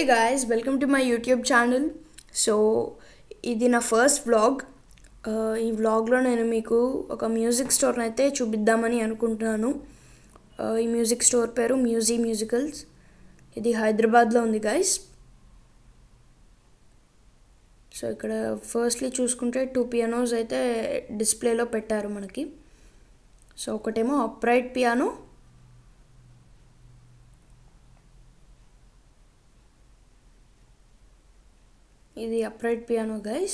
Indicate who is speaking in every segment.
Speaker 1: guys, welcome to my YouTube channel so ఇది నా first vlog ఈ వ్లాగ్లో నేను మీకు ఒక మ్యూజిక్ స్టోర్ని అయితే చూపిద్దామని అనుకుంటున్నాను Uh, ఈ మ్యూజిక్ స్టోర్ పేరు మ్యూజీ మ్యూజికల్స్ ఇది హైదరాబాద్లో ఉంది గైస్ సో ఇక్కడ ఫస్ట్లీ చూసుకుంటే టూ పియానోస్ అయితే డిస్ప్లేలో పెట్టారు మనకి సో ఒకటేమో అప్రైట్ పియానో ఇది అప్రైట్ పియానో గైస్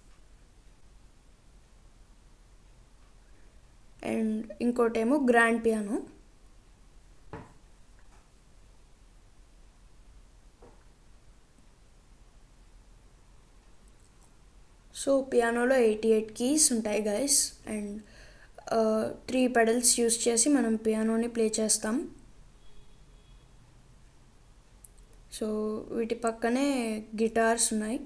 Speaker 1: అండ్ ఇంకోటేమో గ్రాండ్ పియానో సో పియానోలో ఎయిటీ ఎయిట్ కీస్ ఉంటాయి guys and three pedals use చేసి మనం పియానోని ప్లే చేస్తాం సో వీటి పక్కనే గిటార్స్ ఉన్నాయి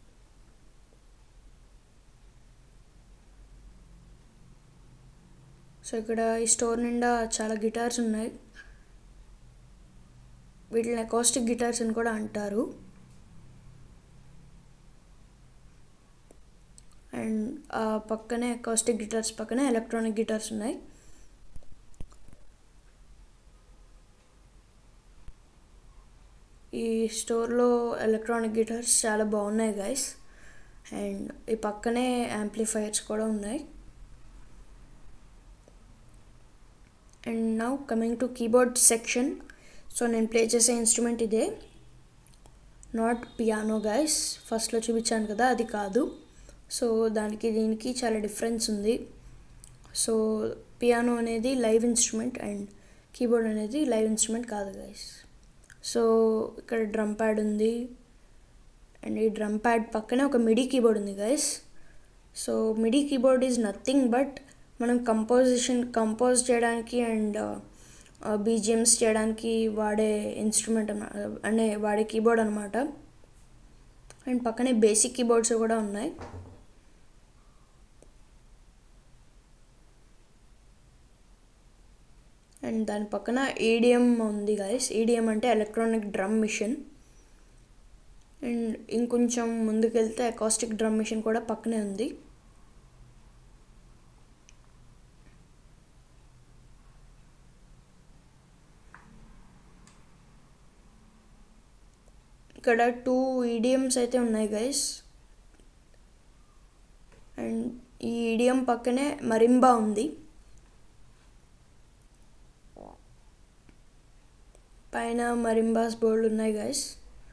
Speaker 1: సో ఇక్కడ ఈ స్టోర్ నిండా చాలా గిటార్స్ ఉన్నాయి వీటిని అకాస్టిక్ గిటార్స్ అని కూడా అంటారు అండ్ ఆ పక్కనే అకాస్టిక్ గిటార్స్ పక్కనే ఎలక్ట్రానిక్ గిటార్స్ ఉన్నాయి ఈ స్టోర్లో ఎలక్ట్రానిక్ గిటార్స్ చాలా బాగున్నాయి గైస్ అండ్ ఈ పక్కనే యాంప్లిఫైయర్స్ కూడా ఉన్నాయి and now coming to keyboard section so నేను ప్లే చేసే ఇన్స్ట్రుమెంట్ ఇదే నాట్ పియానో గైస్ ఫస్ట్లో చూపించాను కదా అది కాదు సో దానికి దీనికి చాలా డిఫరెన్స్ ఉంది సో పియానో అనేది లైవ్ ఇన్స్ట్రుమెంట్ అండ్ కీబోర్డ్ అనేది లైవ్ ఇన్స్ట్రుమెంట్ కాదు గైస్ సో ఇక్కడ డ్రమ్ ప్యాడ్ ఉంది అండ్ ఈ డ్రమ్ ప్యాడ్ పక్కనే ఒక మిడీ కీబోర్డ్ ఉంది guys so MIDI keyboard is nothing but మనం కంపోజిషన్ కంపోజ్ చేయడానికి అండ్ బీజిఎమ్స్ చేయడానికి వాడే ఇన్స్ట్రుమెంట్ అనే వాడే కీబోర్డ్ అనమాట అండ్ పక్కనే బేసిక్ కీబోర్డ్స్ కూడా ఉన్నాయి అండ్ దాని పక్కన ఈడిఎం ఉంది గైస్ ఈడిఎం అంటే ఎలక్ట్రానిక్ డ్రమ్ మిషన్ అండ్ ఇంకొంచెం ముందుకెళ్తే అకాస్టిక్ డ్రమ్ మిషన్ కూడా పక్కనే ఉంది ఇక్కడ టూ ఈడిఎమ్స్ అయితే ఉన్నాయి గైస్ అండ్ ఈ ఈడిఎం పక్కనే మరింబా ఉంది పైన మరింబాస్ బోర్డులు ఉన్నాయి గైస్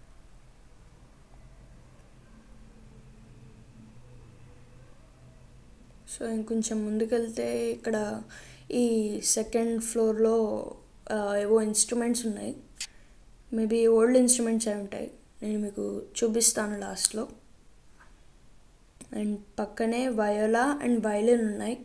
Speaker 1: సో ఇంకొంచెం ముందుకెళ్తే ఇక్కడ ఈ సెకండ్ ఫ్లోర్లో ఏవో ఇన్స్ట్రుమెంట్స్ ఉన్నాయి మేబీ ఓల్డ్ ఇన్స్ట్రుమెంట్స్ అయి ఉంటాయి నేను మీకు చూపిస్తాను లాస్ట్లో అండ్ పక్కనే వయోలా అండ్ వైలిన్ ఉన్నాయి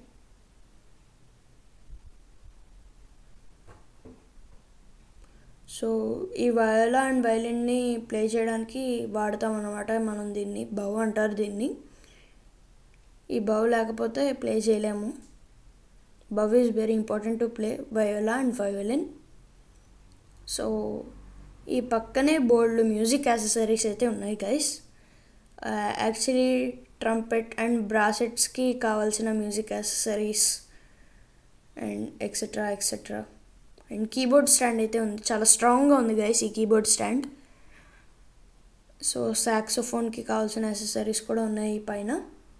Speaker 1: సో ఈ వయోలా అండ్ వైలిన్ని ప్లే చేయడానికి వాడతాం అన్నమాట మనం దీన్ని బౌ అంటారు దీన్ని ఈ బౌ లేకపోతే ప్లే చేయలేము bow is very important to play viola and violin so ఈ పక్కనే బోల్డ్ మ్యూజిక్ యాక్సెసరీస్ అయితే ఉన్నాయి గైస్ యాక్చువల్లీ ట్రంపెట్ అండ్ బ్రాసెట్స్కి కావాల్సిన music accessories and et cetera et cetera and keyboard stand అయితే ఉంది చాలా స్ట్రాంగ్గా ఉంది గైస్ ఈ కీబోర్డ్ స్టాండ్ సో సాక్సోఫోన్కి కావాల్సిన యాక్సెసరీస్ కూడా ఉన్నాయి పైన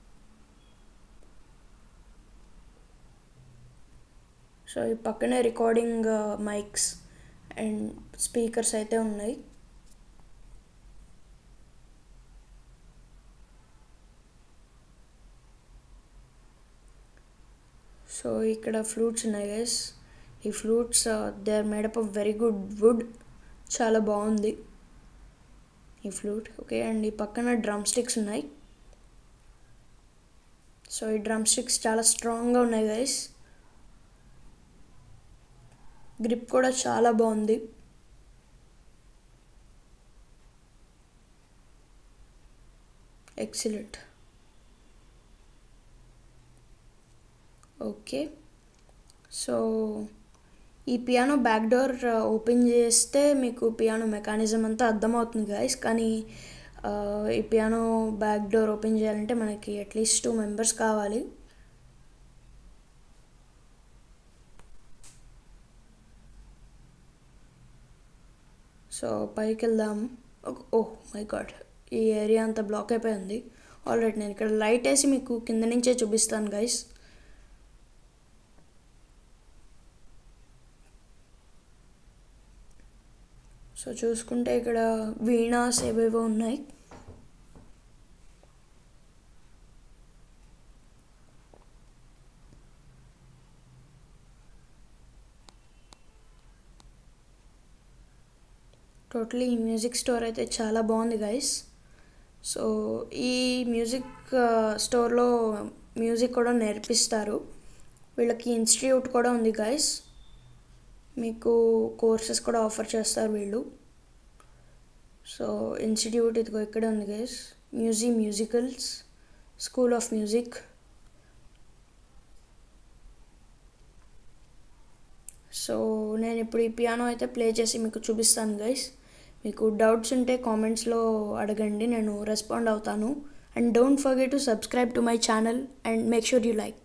Speaker 1: సో ఈ పక్కనే రికార్డింగ్ మైక్స్ అండ్ స్పీకర్స్ అయితే ఉన్నాయి సో ఇక్కడ ఫ్లూట్స్ ఉన్నాయి గైస్ ఈ flutes they are made up of very good wood చాలా బాగుంది ఈ ఫ్లూట్ ఓకే అండ్ ఈ పక్కన డ్రమ్ స్టిక్స్ ఉన్నాయి సో ఈ డ్రమ్ స్టిక్స్ చాలా స్ట్రాంగ్గా ఉన్నాయి గైస్ గ్రిప్ కూడా చాలా బాగుంది ఎక్సలెంట్ ఓకే సో ఈ పియానో బ్యాక్ డోర్ ఓపెన్ చేస్తే మీకు పియానో మెకానిజం అంతా అర్థమవుతుంది గాయస్ కానీ ఆ, ఈ పియానో బ్యాక్ డోర్ ఓపెన్ చేయాలంటే మనకి అట్లీస్ట్ టూ మెంబర్స్ కావాలి సో పైకి వెళ్దాం ఓహ్ మై గాడ్ ఈ ఏరియా అంతా బ్లాక్ అయిపోయింది ఆల్రెడీ నేను ఇక్కడ లైట్ వేసి మీకు కింద నుంచే చూపిస్తాను గైస్ సో చూసుకుంటే ఇక్కడ వీణాస్ ఏవేవో ఉన్నాయి టోటలీ ఈ మ్యూజిక్ స్టోర్ అయితే చాలా బాగుంది గైస్ సో ఈ మ్యూజిక్ స్టోర్లో మ్యూజిక్ కూడా నేర్పిస్తారు వీళ్ళకి ఇన్స్టిట్యూట్ కూడా ఉంది గైస్ మీకు కోర్సెస్ కూడా ఆఫర్ చేస్తారు వీళ్ళు సో ఇన్స్టిట్యూట్ ఇదిగో ఇక్కడే ఉంది గైస్ మ్యూజీ Musicals school of music so నేను ఇప్పుడు ఈ పియానో అయితే ప్లే చేసి మీకు చూపిస్తాను గైస్ మీకు డౌట్స్ ఉంటే కామెంట్స్లో అడగండి నేను రెస్పాండ్ అవుతాను and don't forget to subscribe to my channel and make sure you like